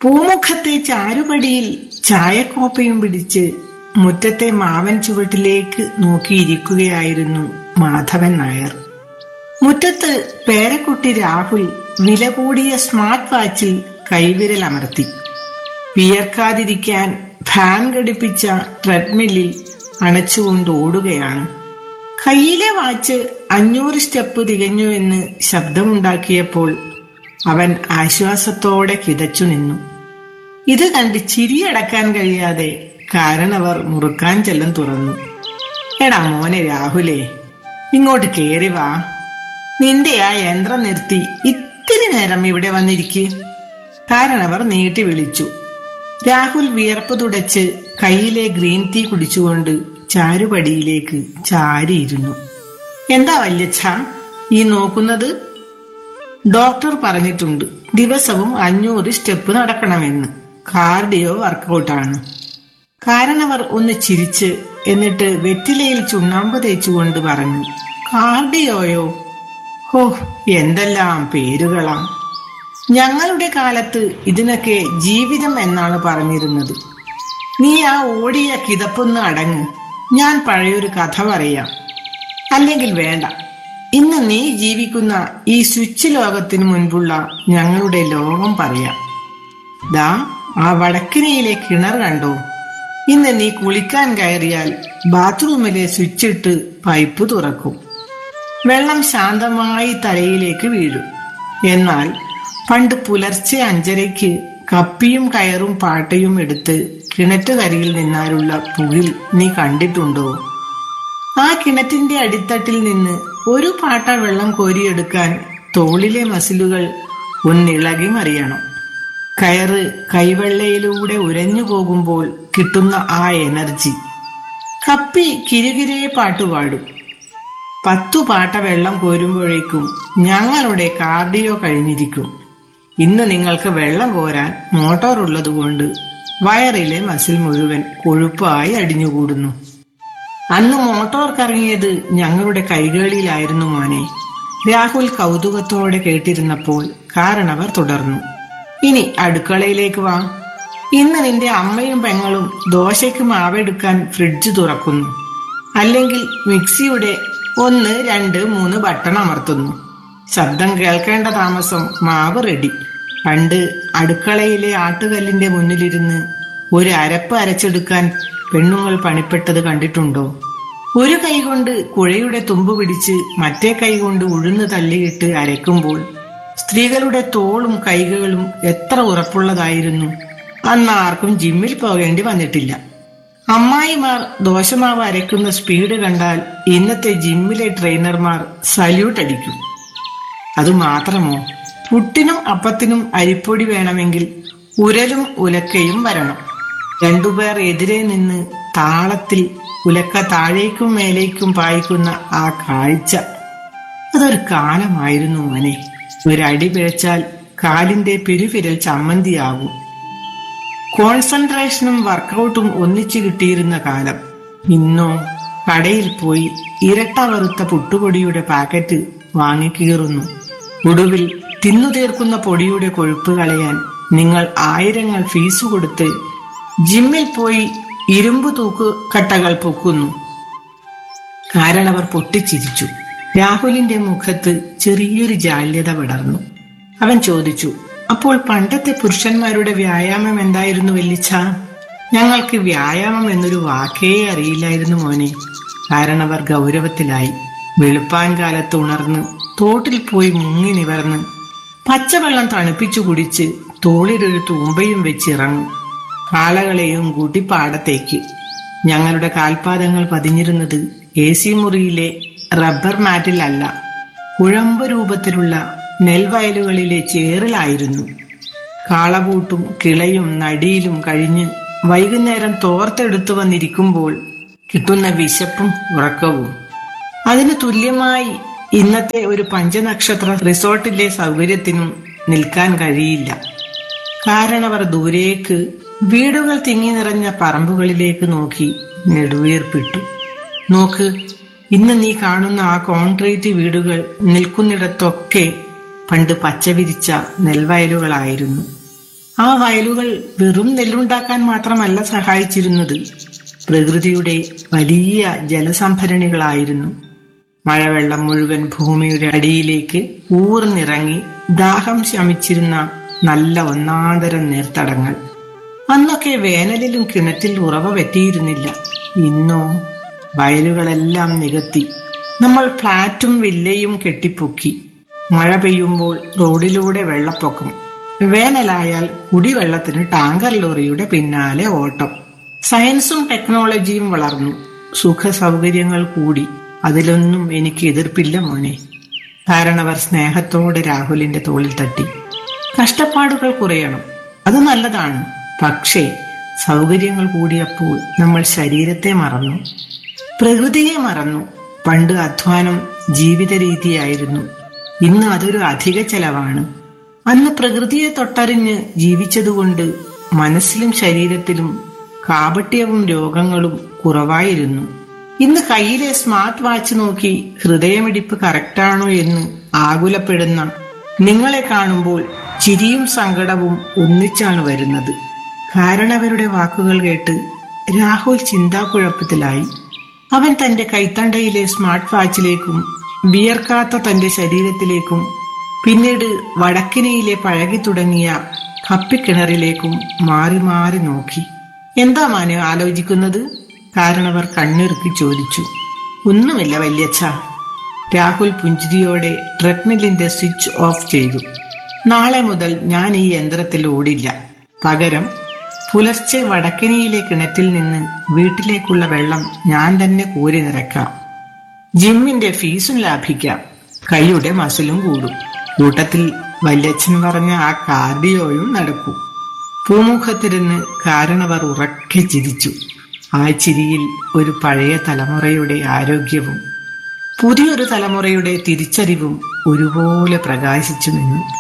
പൂമുഖത്തെ ചാരുപടിയിൽ ചായക്കോപ്പയും പിടിച്ച് മുറ്റത്തെ മാവൻ ചുവട്ടിലേക്ക് നോക്കിയിരിക്കുകയായിരുന്നു മാധവൻ നായർ മുറ്റത്ത് പേരക്കുട്ടി രാഹുൽ വില കൂടിയ സ്മാർട്ട് വാച്ചിൽ കൈവിരൽ അമർത്തി വിയർക്കാതിരിക്കാൻ ഫാൻ ഘടിപ്പിച്ച ട്രെഡ്മില്ലിൽ അണച്ചുകൊണ്ട് ഓടുകയാണ് കയ്യിലെ വാച്ച് അഞ്ഞൂറ് സ്റ്റെപ്പ് തികഞ്ഞുവെന്ന് ശബ്ദമുണ്ടാക്കിയപ്പോൾ അവൻ ആശ്വാസത്തോടെ കിതച്ചു നിന്നു ഇത് കണ്ട് ചിരിയടക്കാൻ കഴിയാതെ കാരണവർ മുറുക്കാൻ ചെല്ലം തുറന്നു എടാ മോനെ രാഹുലേ ഇങ്ങോട്ട് കേറി വാ നിന്റെ ആ യന്ത്രം നിർത്തി ഇത്തിരി നേരം ഇവിടെ വന്നിരിക്ക് കാരണവർ നീട്ടി വിളിച്ചു രാഹുൽ വിയർപ്പ് തുടച്ച് കയ്യിലെ ഗ്രീൻ ടീ കുടിച്ചുകൊണ്ട് ചാരുപടിയിലേക്ക് ചാരിയിരുന്നു എന്താ വല്യച്ഛ ഈ നോക്കുന്നത് ഡോക്ടർ പറഞ്ഞിട്ടുണ്ട് ദിവസവും അഞ്ഞൂറ് സ്റ്റെപ്പ് നടക്കണമെന്ന് കാർഡിയോ വർക്കൗട്ടാണ് കാരണവർ ഒന്ന് ചിരിച്ച് എന്നിട്ട് വെറ്റിലയിൽ ചുണ്ണാമ്പ് തേച്ചുകൊണ്ട് പറഞ്ഞു കാർഡിയോയോ ഹോ എന്തെല്ലാം പേരുകളാ ഞങ്ങളുടെ കാലത്ത് ഇതിനൊക്കെ ജീവിതം എന്നാണ് പറഞ്ഞിരുന്നത് നീ ആ ഓടിയ കിതപ്പൊന്ന് അടങ്ങ് ഞാൻ പഴയൊരു കഥ പറയാം അല്ലെങ്കിൽ വേണ്ട ഇന്ന് നീ ജീവിക്കുന്ന ഈ സ്വിച്ച് ലോകത്തിന് മുൻപുള്ള ഞങ്ങളുടെ ലോകം പറയാം ദാ ആ വടക്കിനിയിലെ കിണർ കണ്ടോ ഇന്ന് നീ കുളിക്കാൻ കയറിയാൽ ബാത്റൂമിലെ സ്വിച്ച് ഇട്ട് പൈപ്പ് തുറക്കും വെള്ളം ശാന്തമായി തലയിലേക്ക് വീഴും എന്നാൽ പണ്ട് പുലർച്ചെ അഞ്ചരയ്ക്ക് കപ്പിയും കയറും പാട്ടയും എടുത്ത് കിണറ്റുകരയിൽ നിന്നാലുള്ള പുകിൽ നീ കണ്ടിട്ടുണ്ടോ ആ കിണറ്റിന്റെ അടിത്തട്ടിൽ നിന്ന് ഒരു പാട്ട വെള്ളം കോരിയെടുക്കാൻ തോളിലെ മസിലുകൾ ഒന്നിളകി മറിയണം കയറ് കൈവെള്ളയിലൂടെ ഉരഞ്ഞു പോകുമ്പോൾ കിട്ടുന്ന ആ എനർജി കപ്പി കിരുകിരെ പാട്ടുപാടും പത്തു പാട്ട വെള്ളം കോരുമ്പോഴേക്കും ഞങ്ങളുടെ കാർഡിയോ കഴിഞ്ഞിരിക്കും ഇന്ന് നിങ്ങൾക്ക് വെള്ളം കോരാൻ മോട്ടോർ ഉള്ളതുകൊണ്ട് വയറിലെ മസിൽ മുഴുവൻ കൊഴുപ്പായി അടിഞ്ഞുകൂടുന്നു അന്ന് മോട്ടോർ കറങ്ങിയത് ഞങ്ങളുടെ കൈകളിലായിരുന്നു മോനെ രാഹുൽ കൗതുകത്തോടെ കേട്ടിരുന്നപ്പോൾ കാരണവർ തുടർന്നു ഇനി അടുക്കളയിലേക്ക് വാ ഇന്ന് നിന്റെ അമ്മയും പെങ്ങളും ദോശയ്ക്ക് മാവെടുക്കാൻ ഫ്രിഡ്ജ് തുറക്കുന്നു അല്ലെങ്കിൽ മിക്സിയുടെ ഒന്ന് രണ്ട് മൂന്ന് ബട്ടൺ അമർത്തുന്നു ശബ്ദം കേൾക്കേണ്ട താമസം മാവ് റെഡി പണ്ട് അടുക്കളയിലെ ആട്ടുകല്ലിന്റെ മുന്നിലിരുന്ന് ഒരു അരപ്പ് അരച്ചെടുക്കാൻ പെണ്ണുങ്ങൾ പണിപ്പെട്ടത് കണ്ടിട്ടുണ്ടോ ഒരു കൈ കൊണ്ട് കുഴയുടെ തുമ്പ് പിടിച്ച് മറ്റേ കൈ കൊണ്ട് ഉഴുന്ന് തള്ളിയിട്ട് അരയ്ക്കുമ്പോൾ സ്ത്രീകളുടെ തോളും കൈകളും എത്ര ഉറപ്പുള്ളതായിരുന്നു അന്ന് ആർക്കും ജിമ്മിൽ പോകേണ്ടി വന്നിട്ടില്ല അമ്മായിമാർ ദോശമാവ് അരയ്ക്കുന്ന സ്പീഡ് കണ്ടാൽ ഇന്നത്തെ ജിമ്മിലെ ട്രെയിനർമാർ സല്യൂട്ട് അടിക്കും അതുമാത്രമോ പുട്ടിനും അപ്പത്തിനും അരിപ്പൊടി വേണമെങ്കിൽ ഉരലും ഉലക്കയും വരണം രണ്ടുപേർ എതിരെ നിന്ന് താളത്തിൽ ഉലക്ക താഴേക്കും മേലേക്കും പായിക്കുന്ന ആ കാഴ്ച അതൊരു കാലമായിരുന്നു മോനെ ഒരടി പിഴച്ചാൽ കാലിന്റെ പെരുവിരൽ ചമ്മന്തിയാകും കോൺസെൻട്രേഷനും വർക്കൗട്ടും ഒന്നിച്ചു കിട്ടിയിരുന്ന കാലം ഇന്നോ കടയിൽ പോയി ഇരട്ട വറുത്ത പുട്ടുപൊടിയുടെ പാക്കറ്റ് വാങ്ങിക്കീറുന്നു ഒടുവിൽ തിന്നു തീർക്കുന്ന പൊടിയുടെ കൊഴുപ്പ് കളയാൻ നിങ്ങൾ ആയിരങ്ങൾ ഫീസ് കൊടുത്ത് ജിമ്മിൽ പോയി ഇരുമ്പ് തൂക്ക് കട്ടകൾ പൊക്കുന്നു കാരണവർ പൊട്ടിച്ചിരിച്ചു രാഹുലിന്റെ മുഖത്ത് ചെറിയൊരു ജാല്യത വിടർന്നു അവൻ ചോദിച്ചു അപ്പോൾ പണ്ടത്തെ പുരുഷന്മാരുടെ വ്യായാമം എന്തായിരുന്നു വെല്ലിച്ച ഞങ്ങൾക്ക് വ്യായാമം എന്നൊരു വാക്കേ അറിയില്ലായിരുന്നു മോനെ കാരണവർ ഗൗരവത്തിലായി വെളുപ്പാൻ കാലത്ത് ഉണർന്ന് തോട്ടിൽ പോയി മുങ്ങി നിവർന്ന് പച്ചവെള്ളം തണുപ്പിച്ചു കുടിച്ച് തോളിലൊരു തൂമ്പയും വെച്ചിറങ്ങും കാളകളെയും കൂട്ടി പാടത്തേക്ക് ഞങ്ങളുടെ കാൽപാദങ്ങൾ പതിഞ്ഞിരുന്നത് എ സി മുറിയിലെ റബ്ബർ മാറ്റിലല്ല കുഴമ്പ് രൂപത്തിലുള്ള നെൽവയലുകളിലെ ചേറിലായിരുന്നു കാളപൂട്ടും കിളയും നടിയിലും കഴിഞ്ഞ് വൈകുന്നേരം തോർത്തെടുത്തു വന്നിരിക്കുമ്പോൾ കിട്ടുന്ന വിശപ്പും ഉറക്കവും അതിന് തുല്യമായി ഇന്നത്തെ ഒരു പഞ്ചനക്ഷത്ര റിസോർട്ടിലെ സൗകര്യത്തിനും നിൽക്കാൻ കഴിയില്ല കാരണവർ ദൂരേക്ക് വീടുകൾ തിങ്ങി നിറഞ്ഞ പറമ്പുകളിലേക്ക് നോക്കി നെടുവീർപ്പിട്ടു നോക്ക് ഇന്ന് നീ കാണുന്ന ആ കോൺക്രീറ്റ് വീടുകൾ നിൽക്കുന്നിടത്തൊക്കെ പണ്ട് പച്ചവിരിച്ച നെൽവയലുകളായിരുന്നു ആ വയലുകൾ വെറും നെല്ലുണ്ടാക്കാൻ മാത്രമല്ല സഹായിച്ചിരുന്നത് പ്രകൃതിയുടെ വലിയ ജലസംഭരണികളായിരുന്നു മഴവെള്ളം മുഴുവൻ ഭൂമിയുടെ അടിയിലേക്ക് ഊർന്നിറങ്ങി ദാഹം ശമിച്ചിരുന്ന നല്ല ഒന്നാന്തരം നീർത്തടങ്ങൾ അന്നൊക്കെ വേനലിലും കിണറ്റിൽ ഉറവ പറ്റിയിരുന്നില്ല ഇന്നോ വയലുകളെല്ലാം നികത്തി നമ്മൾ ഫ്ളാറ്റും വില്ലയും കെട്ടിപ്പൊക്കി മഴ പെയ്യുമ്പോൾ റോഡിലൂടെ വെള്ളപ്പൊക്കം വേനലായാൽ കുടിവെള്ളത്തിന് ടാങ്കർ ലോറിയുടെ പിന്നാലെ ഓട്ടം സയൻസും ടെക്നോളജിയും വളർന്നു സുഖ സൗകര്യങ്ങൾ കൂടി അതിലൊന്നും എനിക്ക് എതിർപ്പില്ല മോനെ കാരണവർ സ്നേഹത്തോടെ രാഹുലിന്റെ തോളിൽ തട്ടി കഷ്ടപ്പാടുകൾ കുറയണം അത് നല്ലതാണ് പക്ഷേ സൗകര്യങ്ങൾ കൂടിയപ്പോൾ നമ്മൾ ശരീരത്തെ മറന്നു പ്രകൃതിയെ മറന്നു പണ്ട് അധ്വാനം ജീവിത രീതിയായിരുന്നു ഇന്ന് അതൊരു അധിക ചെലവാണ് അന്ന് പ്രകൃതിയെ തൊട്ടറിഞ്ഞ് ജീവിച്ചതുകൊണ്ട് മനസ്സിലും ശരീരത്തിലും കാപട്യവും രോഗങ്ങളും കുറവായിരുന്നു ഇന്ന് കയ്യിലെ സ്മാർട്ട് വാച്ച് നോക്കി ഹൃദയമിടിപ്പ് കറക്റ്റാണോ എന്ന് ആകുലപ്പെടുന്ന നിങ്ങളെ കാണുമ്പോൾ ചിരിയും സങ്കടവും ഒന്നിച്ചാണ് വരുന്നത് കാരണവരുടെ വാക്കുകൾ കേട്ട് രാഹുൽ ചിന്താക്കുഴപ്പത്തിലായി അവൻ തന്റെ കൈത്തണ്ടയിലെ സ്മാർട്ട് വാച്ചിലേക്കും വിയർക്കാത്ത തന്റെ ശരീരത്തിലേക്കും പിന്നീട് വടക്കിനയിലെ പഴകി തുടങ്ങിയ കപ്പിക്കിണറിലേക്കും മാറി മാറി നോക്കി എന്താ മാനു ആലോചിക്കുന്നത് കാരണവർ കണ്ണിറുക്കി ചോദിച്ചു ഒന്നുമില്ല വല്യച്ഛ രാഹുൽ പുഞ്ചിരിയോടെ ട്രെഡ്മില്ലിന്റെ സ്വിച്ച് ഓഫ് ചെയ്തു നാളെ മുതൽ ഞാൻ ഈ യന്ത്രത്തിൽ ഓടില്ല പകരം പുലർച്ചെ വടക്കിനിയിലെ കിണറ്റിൽ നിന്ന് വീട്ടിലേക്കുള്ള വെള്ളം ഞാൻ തന്നെ കോരി നിറയ്ക്കാം ജിമ്മിന്റെ ഫീസും ലാഭിക്കാം കൈയുടെ മസിലും കൂടും കൂട്ടത്തിൽ വല്യച്ഛൻ പറഞ്ഞ ആ കാർഡിയോയും നടക്കൂ പൂമുഖത്തിരുന്ന് കാരണവർ ഉറക്കെ ചിരിച്ചു ആ ചിരിയിൽ ഒരു പഴയ തലമുറയുടെ ആരോഗ്യവും പുതിയൊരു തലമുറയുടെ തിരിച്ചറിവും ഒരുപോലെ പ്രകാശിച്ചു നിന്നു